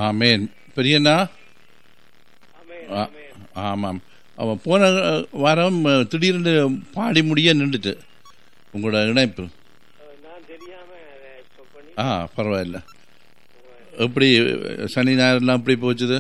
ஆமேன் பெரியண்ணா ஆமென், ஆ, ஆமென். ஆமாம் அவன் போன அஹ், வாரம் அஹ், திடீர்னு பாடி முடிய நின்றுட்டு உங்களோட இணைப்பு அஹ், நான் தெரியாம அதை stop பண்ணி ஆ பரவாயில்ல எப்படி அஹ், சனி ஞாயிறுலாம் எப்படி போச்சுது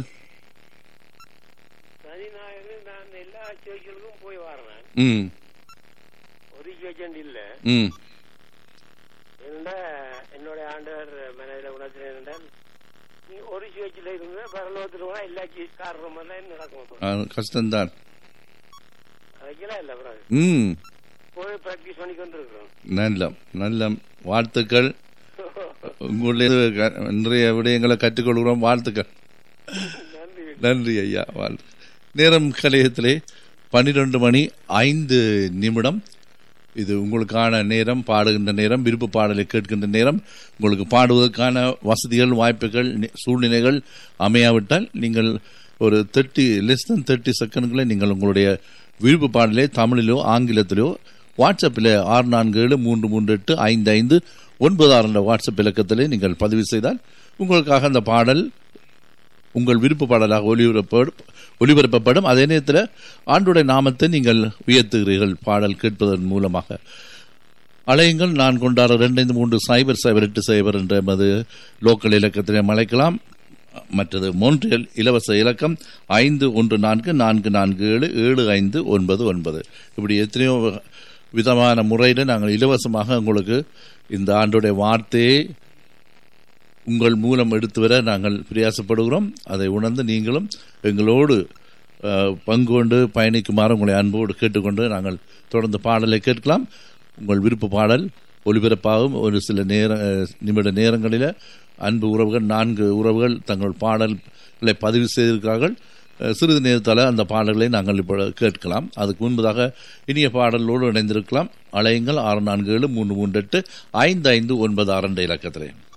சனி ஞாயிறு நான் எல்லா சர்ச்சுகளுக்கும் போய் வரேன் ம் ஒரு சர்ச்சன் இல்ல ம் என்னடா என்னோட ஆண்டவர் மனதில் உணர்த்தின என்னென்றால் நீ ஒரு சர்ச்சில் இருந்து பரலோகத்தில் போனா எல்லா காரணம் எல்லாம் நடக்கும் ஆ, கஷ்டம்தான் அதுக்கெல்லாம் இல்லை பிறகு ம் போய் ப்ராக்டிஸ் பண்ணி கொண்டு இருக்கிறோம் நல்ல நல்ல வாழ்த்துக்கள் உங்களுடைய க- நிறைய விடயங்களை கற்றுக்கொள்கிறோம் வாழ்த்துக்கள் நன்றி நன்றி ஐயா வாழ்த்து நேரம் கலையத்திலே பன்னிரண்டு மணி ஐந்து நிமிடம் இது உங்களுக்கான நேரம் பாடுகின்ற நேரம் விருப்ப பாடலை கேட்கின்ற நேரம் உங்களுக்கு பாடுவதற்கான வசதிகள் வாய்ப்புகள் நி- சூழ்நிலைகள் அமையாவிட்டால் நீங்கள் ஒரு தேர்ட்டி லெஸ் than தேர்ட்டி செகண்ட்களை நீங்கள் உங்களுடைய விருப்ப பாடலை தமிழிலோ ஆங்கிலத்திலோ வாட்ஸ்அப்பில் ஆறு நான்கு ஏழு மூன்று மூன்று எட்டு ஐந்து ஐந்து ஒன்பது ஆறு என்ற வாட்ஸ்அப் இலக்கத்திலே நீங்கள் பதிவு செய்தால் உங்களுக்காக அந்த பாடல் உங்கள் விருப்ப பாடலாக ஒளிபரப்படும் ஒளிபரப்பப்படும் அதே நேரத்தில் ஆண்டுடைய நாமத்தை நீங்கள் உயர்த்துகிறீர்கள் பாடல் கேட்பதன் மூலமாக அலையுங்கள் நான் கொண்டாட ரெண்டு ஐந்து மூன்று சைபர் சைபர் எட்டு சைபர் என்ற எமது லோக்கல் இலக்கத்திலே அழைக்கலாம் மற்றது மோன்றியல் இலவச இலக்கம் ஐந்து ஒன்று நான்கு நான்கு நான்கு ஏழு ஏழு ஐந்து ஒன்பது ஒன்பது இப்படி எத்தனையோ விதமான முறையில் நாங்கள் இலவசமாக உங்களுக்கு இந்த ஆண்டுடைய வார்த்தையை உங்கள் மூலம் எடுத்து வர நாங்கள் பிரயாசப்படுகிறோம் அதை உணர்ந்து நீங்களும் எங்களோடு அஹ், பங்கு கொண்டு பயணிக்குமாறு உங்களை அன்போடு கேட்டுக்கொண்டு நாங்கள் தொடர்ந்து பாடலை கேட்கலாம் உங்கள் விருப்ப பாடல் ஒலிபரப்பாகும் ஒரு சில நேர அஹ், நிமிட நேரங்களில் அன்பு உறவுகள் நான்கு உறவுகள் தங்கள் பாடல்களை பதிவு செய்திருக்கிறார்கள் அஹ், சிறிது நேரத்தால் அந்த பாடல்களை நாங்கள் இப்போ கேட்கலாம் அதுக்கு முன்பதாக இனிய பாடலோடு இணைந்திருக்கலாம் அலையுங்கள் ஆறு நான்கு ஏழு மூன்று மூன்று எட்டு ஐந்து ஐந்து ஒன்பது ஆறு என்ற இலக்கத்திலே